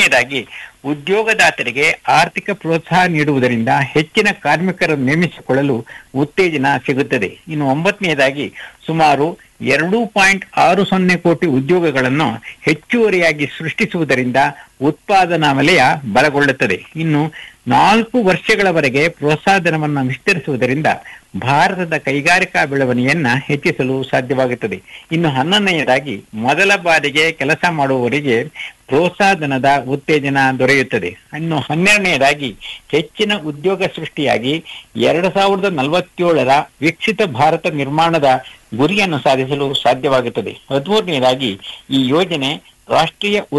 ಮೂರನೆಯದಾಗಿ ಉದ್ಯೋಗದಾತರಿಗೆ ಆರ್ಥಿಕ ಪ್ರೋತ್ಸಾಹ ನೀಡುವುದರಿಂದ ಹೆಚ್ಚಿನ ಕಾರ್ಮಿಕರನ್ನು ನೇಮಿಸಿಕೊಳ್ಳಲು ಉತ್ತೇಜನ ಸಿಗುತ್ತದೆ ಇನ್ನು ಒಂಬತ್ತನೆಯದಾಗಿ ಸುಮಾರು ಎರಡು ಪಾಯಿಂಟ್ ಆರು ಸೊನ್ನೆ ಕೋಟಿ ಉದ್ಯೋಗಗಳನ್ನು ಹೆಚ್ಚುವರಿಯಾಗಿ ಸೃಷ್ಟಿಸುವುದರಿಂದ ಉತ್ಪಾದನಾ ವಲಯ ಬಲಗೊಳ್ಳುತ್ತದೆ ಇನ್ನು ನಾಲ್ಕು ವರ್ಷಗಳವರೆಗೆ ಪ್ರೋತ್ಸಾಹಧನವನ್ನು ವಿಸ್ತರಿಸುವುದರಿಂದ ಭಾರತದ ಕೈಗಾರಿಕಾ ಬೆಳವಣಿಗೆಯನ್ನ ಹೆಚ್ಚಿಸಲು ಸಾಧ್ಯವಾಗುತ್ತದೆ ಇನ್ನು ಹನ್ನೊಂದನೆಯದಾಗಿ ಮೊದಲ ಬಾರಿಗೆ ಕೆಲಸ ಮಾಡುವವರಿಗೆ ಪ್ರೋತ್ಸಾಹಧನದ ಉತ್ತೇಜನ ದೊರೆಯುತ್ತದೆ ಇನ್ನು ಹನ್ನೆರಡನೆಯದಾಗಿ ಹೆಚ್ಚಿನ ಉದ್ಯೋಗ ಸೃಷ್ಟಿಯಾಗಿ ಎರಡು ಸಾವಿರದ ನಲವತ್ತೇಳರ ವಿಕಸಿತ ಭಾರತ ನಿರ್ಮಾಣದ ಗುರಿಯನ್ನು ಸಾಧಿಸಲು ಸಾಧ್ಯವಾಗುತ್ತದೆ ಹದಿಮೂರನೆಯದಾಗಿ ಈ ಯೋಜನೆ ರಾಷ್ಟ್ರೀಯ